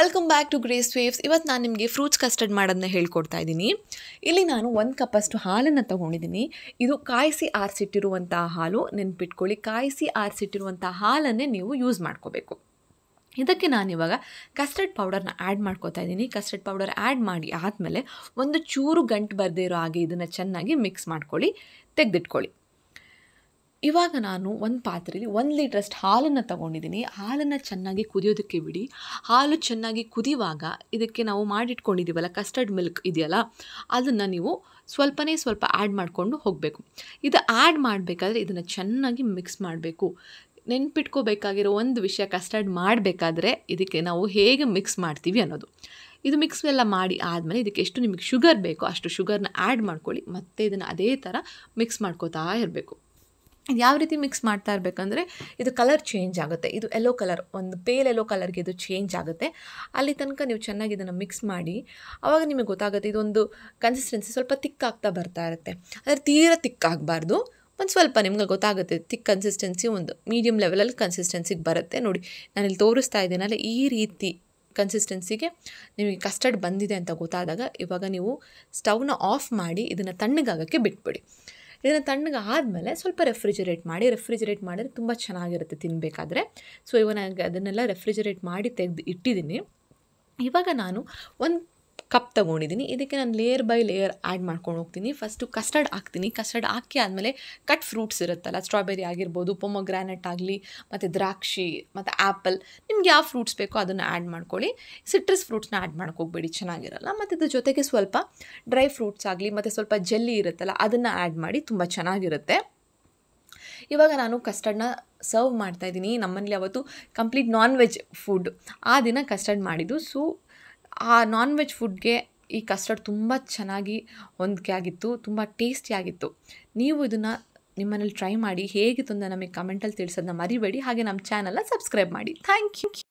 welcome back to Grace Waves ಇವತ್ತು ನಾನು ನಿಮಗೆ ಫ್ರೂಟ್ಸ್ ಕಸ್ಟರ್ಡ್ ಮಾಡೋದನ್ನ ಹೇಳ್ಕೊಡ್ತಾ ಇದ್ದೀನಿ ಇಲ್ಲಿ ನಾನು ಒಂದು ಕಪ್ಪಷ್ಟು ಹಾಲನ್ನು ತೊಗೊಂಡಿದ್ದೀನಿ ಇದು ಕಾಯಿಸಿ ಆರಿಸಿಟ್ಟಿರುವಂಥ ಹಾಲು ನೆನ್ಪಿಟ್ಕೊಳ್ಳಿ ಕಾಯಿಸಿ ಆರಿಸಿಟ್ಟಿರುವಂಥ ಹಾಲನ್ನೇ ನೀವು ಯೂಸ್ ಮಾಡ್ಕೋಬೇಕು ಇದಕ್ಕೆ ನಾನಿವಾಗ ಕಸ್ಟರ್ಡ್ ಪೌಡರ್ನ ಆ್ಯಡ್ ಮಾಡ್ಕೋತಾ ಇದ್ದೀನಿ ಕಸ್ಟರ್ಡ್ ಪೌಡರ್ ಆ್ಯಡ್ ಮಾಡಿ ಆದಮೇಲೆ ಒಂದು ಚೂರು ಗಂಟು ಬರದೇ ಇರೋ ಹಾಗೆ ಇದನ್ನು ಚೆನ್ನಾಗಿ ಮಿಕ್ಸ್ ಮಾಡ್ಕೊಳ್ಳಿ ತೆಗೆದಿಟ್ಕೊಳ್ಳಿ ಇವಾಗ ನಾನು ಒಂದು ಪಾತ್ರೆಯಲ್ಲಿ ಒಂದು ಲೀಟ್ರಷ್ಟು ಹಾಲನ್ನು ತೊಗೊಂಡಿದ್ದೀನಿ ಹಾಲನ್ನು ಚೆನ್ನಾಗಿ ಕುದಿಯೋದಕ್ಕೆ ಬಿಡಿ ಹಾಲು ಚೆನ್ನಾಗಿ ಕುದಿಯುವಾಗ ಇದಕ್ಕೆ ನಾವು ಮಾಡಿಟ್ಕೊಂಡಿದ್ದೀವಲ್ಲ ಕಸ್ಟರ್ಡ್ ಮಿಲ್ಕ್ ಇದೆಯಲ್ಲ ಅದನ್ನು ನೀವು ಸ್ವಲ್ಪನೇ ಸ್ವಲ್ಪ ಆ್ಯಡ್ ಮಾಡಿಕೊಂಡು ಹೋಗಬೇಕು ಇದು ಆ್ಯಡ್ ಮಾಡಬೇಕಾದ್ರೆ ಇದನ್ನು ಚೆನ್ನಾಗಿ ಮಿಕ್ಸ್ ಮಾಡಬೇಕು ನೆನ್ಪಿಟ್ಕೋಬೇಕಾಗಿರೋ ಒಂದು ವಿಷಯ ಕಸ್ಟರ್ಡ್ ಮಾಡಬೇಕಾದ್ರೆ ಇದಕ್ಕೆ ನಾವು ಹೇಗೆ ಮಿಕ್ಸ್ ಮಾಡ್ತೀವಿ ಅನ್ನೋದು ಇದು ಮಿಕ್ಸ್ ಎಲ್ಲ ಮಾಡಿ ಆದಮೇಲೆ ಇದಕ್ಕೆ ಎಷ್ಟು ನಿಮಗೆ ಶುಗರ್ ಬೇಕೋ ಅಷ್ಟು ಶುಗರ್ನ ಆ್ಯಡ್ ಮಾಡ್ಕೊಳ್ಳಿ ಮತ್ತು ಇದನ್ನು ಅದೇ ಥರ ಮಿಕ್ಸ್ ಮಾಡ್ಕೋತಾ ಇರಬೇಕು ಇದು ಯಾವ ರೀತಿ ಮಿಕ್ಸ್ ಮಾಡ್ತಾ ಇರಬೇಕಂದ್ರೆ ಇದು ಕಲರ್ ಚೇಂಜ್ ಆಗುತ್ತೆ ಇದು ಎಲ್ಲೋ ಕಲರ್ ಒಂದು ಪೇಲ್ ಎಲ್ಲೋ ಕಲರ್ಗೆ ಇದು ಚೇಂಜ್ ಆಗುತ್ತೆ ಅಲ್ಲಿ ತನಕ ನೀವು ಚೆನ್ನಾಗಿ ಇದನ್ನು ಮಿಕ್ಸ್ ಮಾಡಿ ಆವಾಗ ನಿಮಗೆ ಗೊತ್ತಾಗುತ್ತೆ ಇದೊಂದು ಕನ್ಸಿಸ್ಟೆನ್ಸಿ ಸ್ವಲ್ಪ ತಿಕ್ಕಾಗ್ತಾ ಬರ್ತಾ ಇರುತ್ತೆ ಆದರೆ ತೀರ ತಿಕ್ಕಾಗಬಾರ್ದು ಒಂದು ಸ್ವಲ್ಪ ನಿಮ್ಗೆ ಗೊತ್ತಾಗುತ್ತೆ ತಿಕ್ ಕನ್ಸಿಸ್ಟೆನ್ಸಿ ಒಂದು ಮೀಡಿಯಮ್ ಲೆವೆಲಲ್ಲಿ ಕನ್ಸಿಸ್ಟೆನ್ಸಿಗೆ ಬರುತ್ತೆ ನೋಡಿ ನಾನಿಲ್ಲಿ ತೋರಿಸ್ತಾ ಇದ್ದೀನಲ್ಲ ಈ ರೀತಿ ಕನ್ಸಿಸ್ಟೆನ್ಸಿಗೆ ನಿಮಗೆ ಕಸ್ಟರ್ಡ್ ಬಂದಿದೆ ಅಂತ ಗೊತ್ತಾದಾಗ ಇವಾಗ ನೀವು ಸ್ಟವ್ನ ಆಫ್ ಮಾಡಿ ಇದನ್ನು ತಣ್ಣಗಾಗೋಕ್ಕೆ ಬಿಟ್ಬಿಡಿ ಇದನ್ನು ತಣ್ಣಗೆ ಆದಮೇಲೆ ಸ್ವಲ್ಪ ರೆಫ್ರಿಜರೇಟ್ ಮಾಡಿ ರೆಫ್ರಿಜರೇಟ್ ಮಾಡಿದ್ರೆ ತುಂಬ ಚೆನ್ನಾಗಿರುತ್ತೆ ತಿನ್ನಬೇಕಾದ್ರೆ ಸೊ ಇವಾಗ ನನಗೆ ಅದನ್ನೆಲ್ಲ ರೆಫ್ರಿಜರೇಟ್ ಮಾಡಿ ತೆಗೆದು ಇಟ್ಟಿದ್ದೀನಿ ಇವಾಗ ನಾನು ಒಂದು ಕಪ್ ತೊಗೊಂಡಿದ್ದೀನಿ ಇದಕ್ಕೆ ನಾನು ಲೇಯರ್ ಬೈ ಲೇಯರ್ ಆ್ಯಡ್ ಮಾಡ್ಕೊಂಡು ಹೋಗ್ತೀನಿ ಫಸ್ಟು ಕಸ್ಟರ್ಡ್ ಹಾಕ್ತೀನಿ ಕಸ್ಟರ್ಡ್ ಹಾಕಿ ಆದಮೇಲೆ ಕಟ್ ಫ್ರೂಟ್ಸ್ ಇರುತ್ತಲ್ಲ ಸ್ಟ್ರಾಬೆರಿ ಆಗಿರ್ಬೋದು ಪೊಮೊಗ್ರಾನೆಟ್ ಆಗಲಿ ಮತ್ತು ದ್ರಾಕ್ಷಿ ಮತ್ತು ಆ್ಯಪಲ್ ನಿಮ್ಗೆ ಯಾವ ಫ್ರೂಟ್ಸ್ ಬೇಕೋ ಅದನ್ನು ಆ್ಯಡ್ ಮಾಡ್ಕೊಳ್ಳಿ ಸಿಟ್ರಸ್ ಫ್ರೂಟ್ಸ್ನ ಆ್ಯಡ್ ಮಾಡ್ಕೋಬೇಡಿ ಚೆನ್ನಾಗಿರಲ್ಲ ಮತ್ತು ಇದ್ರ ಜೊತೆಗೆ ಸ್ವಲ್ಪ ಡ್ರೈ ಫ್ರೂಟ್ಸ್ ಆಗಲಿ ಮತ್ತು ಸ್ವಲ್ಪ ಜೆಲ್ಲಿ ಇರುತ್ತಲ್ಲ ಅದನ್ನು ಆ್ಯಡ್ ಮಾಡಿ ತುಂಬ ಚೆನ್ನಾಗಿರುತ್ತೆ ಇವಾಗ ನಾನು ಕಸ್ಟರ್ಡ್ನ ಸರ್ವ್ ಮಾಡ್ತಾಯಿದ್ದೀನಿ ನಮ್ಮಲ್ಲಿ ಅವತ್ತು ಕಂಪ್ಲೀಟ್ ನಾನ್ ವೆಜ್ ಫುಡ್ ಆ ದಿನ ಕಸ್ಟರ್ಡ್ ಮಾಡಿದ್ದು ಸೊ ಆ ನಾನ್ ವೆಜ್ ಫುಡ್ಗೆ ಈ ಕಸ್ಟರ್ಡ್ ತುಂಬ ಚೆನ್ನಾಗಿ ಹೊಂದಿಕೆ ಆಗಿತ್ತು ತುಂಬ ಟೇಸ್ಟಿಯಾಗಿತ್ತು ನೀವು ಇದನ್ನು ನಿಮ್ಮನೇಲಿ ಟ್ರೈ ಮಾಡಿ ಹೇಗಿತ್ತು ಅಂತ ನಮಗೆ ಕಮೆಂಟಲ್ಲಿ ತಿಳಿಸೋದನ್ನ ಮರಿಬೇಡಿ ಹಾಗೆ ನಮ್ಮ ಚಾನಲ್ನ ಸಬ್ಸ್ಕ್ರೈಬ್ ಮಾಡಿ ಥ್ಯಾಂಕ್ ಯು